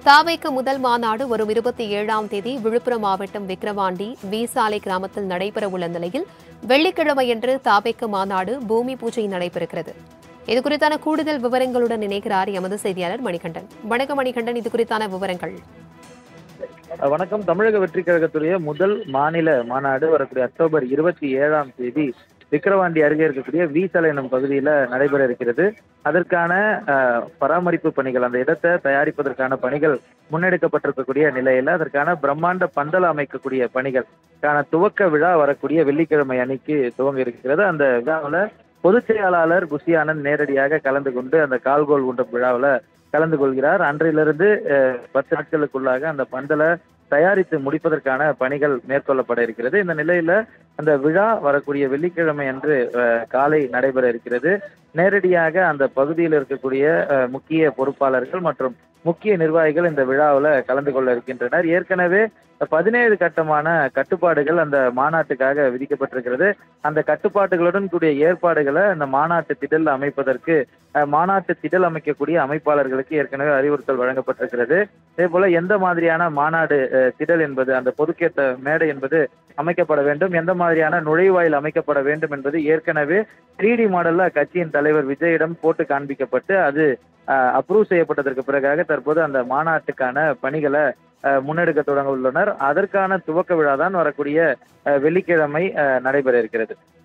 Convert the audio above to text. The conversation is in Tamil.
தாவைக்கு முதல் மாநாடு வரும் இருபத்தி ஏழாம் தேதி விழுப்புரம் மாவட்டம் விக்கிரவாண்டி வீசாலை கிராமத்தில் நடைபெறவுள்ள நிலையில் வெள்ளிக்கிழமையன்று தாவைக்கு மாநாடு பூமி பூஜை நடைபெறுகிறது இது குறித்தான கூடுதல் விவரங்களுடன் இணைகிறார் எமது செய்தியாளர் மணிகண்டன் வணக்கம் மணிகண்டன் இது குறித்தான விவரங்கள் வணக்கம் தமிழக வெற்றி கழகத்துடைய முதல் மாநில மாநாடு வரக்கூடிய அக்டோபர் இருபத்தி ஏழாம் தேதி விக்கிரவாண்டி அருகே இருக்கக்கூடிய வீசல் எனும் பகுதியில நடைபெற இருக்கிறது அதற்கான அஹ், பராமரிப்பு பணிகள் அந்த இடத்தை தயாரிப்பதற்கான பணிகள் முன்னெடுக்கப்பட்டிருக்கக்கூடிய நிலையில அதற்கான பிரம்மாண்ட பந்தல் அமைக்கக்கூடிய பணிகளுக்கான துவக்க விழா வரக்கூடிய வெள்ளிக்கிழமை அன்னைக்கு துவங்க இருக்கிறது அந்த விழாவில் பொதுச் செயலாளர் குஷி ஆனந்த் நேரடியாக கலந்து கொண்டு அந்த கால்கோல் ஊன்ற விழாவில் கலந்து கொள்கிறார் அன்றிலிருந்து அஹ், பத்து நாட்களுக்குள்ளாக அந்த பந்தலை தயாரித்து முடிப்பதற்கான பணிகள் மேற்கொள்ளப்பட இருக்கிறது இந்த நிலையில அந்த விழா வரக்கூடிய வெள்ளிக்கிழமை அன்று அஹ், காலை நடைபெற இருக்கிறது நேரடியாக அந்த பகுதியில் இருக்கக்கூடிய அஹ், முக்கிய பொறுப்பாளர்கள் மற்றும் முக்கிய நிர்வாகிகள் இந்த விழாவில் கலந்து கொள்ள இருக்கின்றனர் ஏற்கனவே பதினேழு கட்டமான கட்டுப்பாடுகள் அந்த மாநாட்டுக்காக விதிக்கப்பட்டிருக்கிறது அந்த கட்டுப்பாடுகளுடன் கூடிய ஏற்பாடுகளை அந்த மாநாட்டு திடல் அமைப்பதற்கு அஹ், மாநாட்டு திடல் அமைக்கக்கூடிய அமைப்பாளர்களுக்கு ஏற்கனவே அறிவுறுத்தல் வழங்கப்பட்டிருக்கிறது அதே போல எந்த மாதிரியான மாநாடு அஹ், திடல் என்பது அந்த பொதுக்கேட்ட மேடை என்பது அமைக்கப்பட வேண்டும் எந்த மாதிரியான நுழைவாயில் அமைக்கப்பட வேண்டும் என்பது ஏற்கனவே த்ரீ டி மாடல்ல கட்சியின் தலைவர் விஜயிடம் போட்டு காண்பிக்கப்பட்டு அது அப்ரூவ் செய்யப்பட்டதற்கு பிறகாக தற்போது அந்த மாநாட்டுக்கான பணிகளை அஹ், முன்னெடுக்க தொடங்க உள்ளனர் அதற்கான துவக்க விழா தான் வரக்கூடிய அஹ், வெள்ளிக்கிழமை அஹ், நடைபெற இருக்கிறது